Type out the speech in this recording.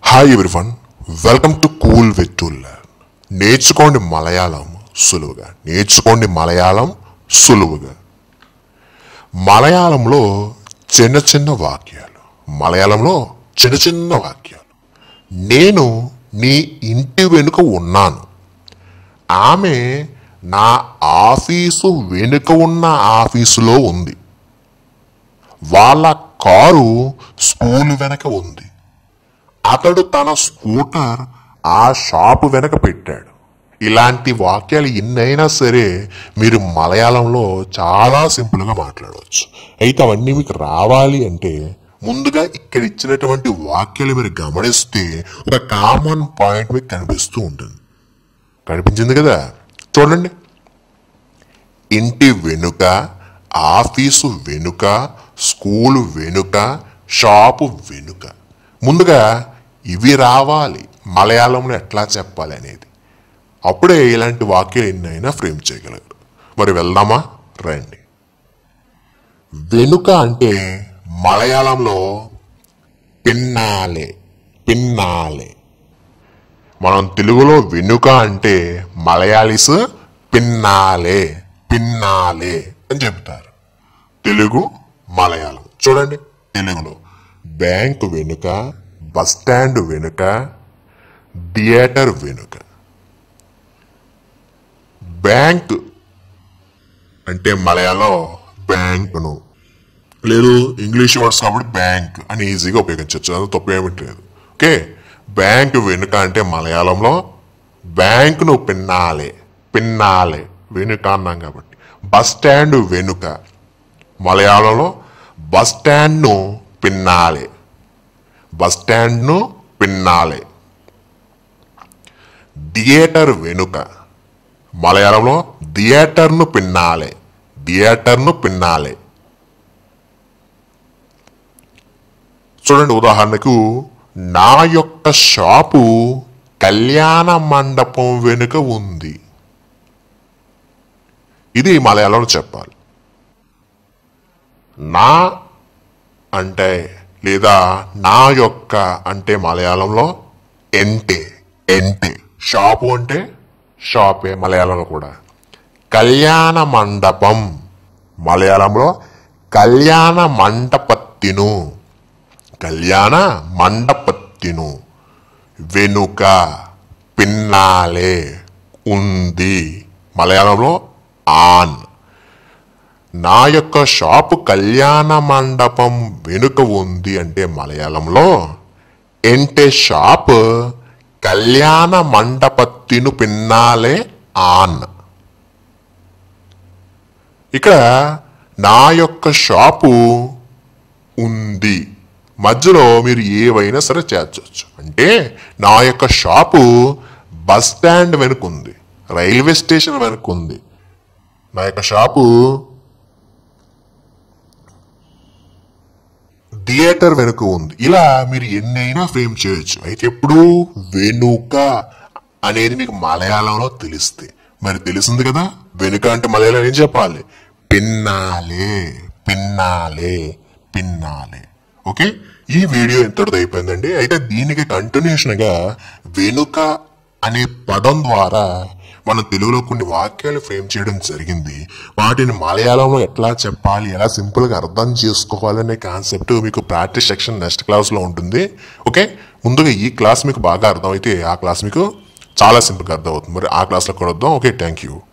hi everyone welcome to cool with to learn నేర్చుకోండి మలయాళం సులువుగా నేర్చుకోండి మలయాళం సులువుగా మలయాళంలో చిన్న చిన్న వాక్యాలు మలయాళంలో చిన్న చిన్న వాక్యాలు నేను నీ ఇంటి వెనుక ఉన్నాను ఆమె నా ఆఫీసు వెనుక ఉన్న ఆఫీసులో ఉంది వాళ్ళ కారు స్కూల్ వెనక ఉంది అతడు తన స్కూటర్ ఆ షాపు వెనక పెట్టాడు ఇలాంటి వాక్యాలు ఎన్నైనా సరే మీరు మలయాళంలో చాలా సింపుల్గా మాట్లాడవచ్చు అయితే అవన్నీ మీకు రావాలి అంటే ముందుగా ఇక్కడ ఇచ్చినటువంటి వాక్యాలు మీరు గమనిస్తే ఒక కామన్ పాయింట్ మీకు కనిపిస్తూ ఉంటుంది కనిపించింది కదా చూడండి ఇంటి వెనుక ఆఫీసు వెనుక స్కూలు వెనుక షాపు వెనుక ముందుగా ఇవి రావాలి మలయాళంలో ఎట్లా చెప్పాలి అనేది అప్పుడే ఇలాంటి వాక్యాలు ఎన్నైనా ఫ్రేమ్ చేయగలరు మరి వెళ్దామా రండి వెనుక అంటే మలయాళంలో పిన్నాలే పిన్నాలే మనం తెలుగులో వెనుక అంటే మలయాళీస్ పిన్నాలే పిన్నాలే అని చెప్తారు తెలుగు మలయాళం చూడండి తెలుగులో బ్యాంక్ వెనుక బస్ స్టాండ్ వెనుక థియేటర్ వెనుక బ్యాంక్ అంటే మలయాళం బ్యాంకును లేదు ఇంగ్లీష్ వర్డ్స్ కాబట్టి బ్యాంక్ అని ఈజీగా ఉపయోగించవచ్చు అది తప్పు ఏమిటి లేదు ఓకే బ్యాంక్ వెనుక అంటే మలయాళంలో బ్యాంకును పిన్నాలే పిన్నాలే వెనుక అన్నాం కాబట్టి బస్ స్టాండ్ వెనుక మలయాళంలో బస్ స్టాండ్ను పిన్నాలే బస్ స్టాండ్ను పిన్నాలే థియేటర్ వెనుక మలయాళంలో థియేటర్ను పిన్నాలే థియేటర్ను పిన్నాలే చూడండి ఉదాహరణకు నా యొక్క షాపు కళ్యాణ మండపం వెనుక ఉంది ఇది మలయాళంలో చెప్పాలి నా అంటే లేదా నా యొక్క అంటే మలయాళంలో ఎంటే ఎంటే షాపు అంటే షాపే మలయాళంలో కూడా కళ్యాణ మండపం మలయాళంలో కళ్యాణ మండపత్తిను కళ్యాణ మండపత్తిను వెనుక పిన్నాలే ఉంది మలయాళంలో ఆన్ నా యొక్క షాపు కళ్యాణ మండపం వెనుక ఉంది అంటే మలయాళంలో ఎంటే షాప్ కళ్యాణ మండపత్తిను పిన్నాలే ఆన్ ఇక్కడ నా యొక్క షాపు ఉంది మధ్యలో మీరు ఏవైనా సరే చేర్చవచ్చు అంటే నా యొక్క షాపు బస్ స్టాండ్ వెనుక ఉంది రైల్వే స్టేషన్ వెనుక ఉంది నా యొక్క షాపు థియేటర్ వెనుక ఉంది ఇలా మీరు ఎన్నైనా ఫ్రేమ్ చేయొచ్చు అయితే ఎప్పుడు వెనుక అనేది మీకు మలయాళంలో తెలిస్తే మరి తెలిసింది కదా వెనుక అంటే మలయాళం ఏం చెప్పాలి పిన్నాలే పిన్నాలే పిన్నాలే ఓకే ఈ వీడియో ఎంతటితో అయిపోయిందండి అయితే దీనికి కంటిన్యూషన్ గా వెనుక అనే పదం ద్వారా మన తెలుగులో కొన్ని వాక్యాలు ఫ్రేమ్ చేయడం జరిగింది వాటిని మలయాళంలో ఎట్లా చెప్పాలి ఎలా సింపుల్ గా అర్థం చేసుకోవాలనే కాన్సెప్ట్ మీకు ప్రాక్టీస్ సెక్షన్ నెక్స్ట్ క్లాస్ లో ఉంటుంది ఓకే ముందుగా ఈ క్లాస్ మీకు బాగా అర్థమైతే ఆ క్లాస్ మీకు చాలా సింపుల్గా అర్థం అవుతుంది మరి ఆ క్లాస్లో కూడా వద్దాం ఓకే థ్యాంక్ యూ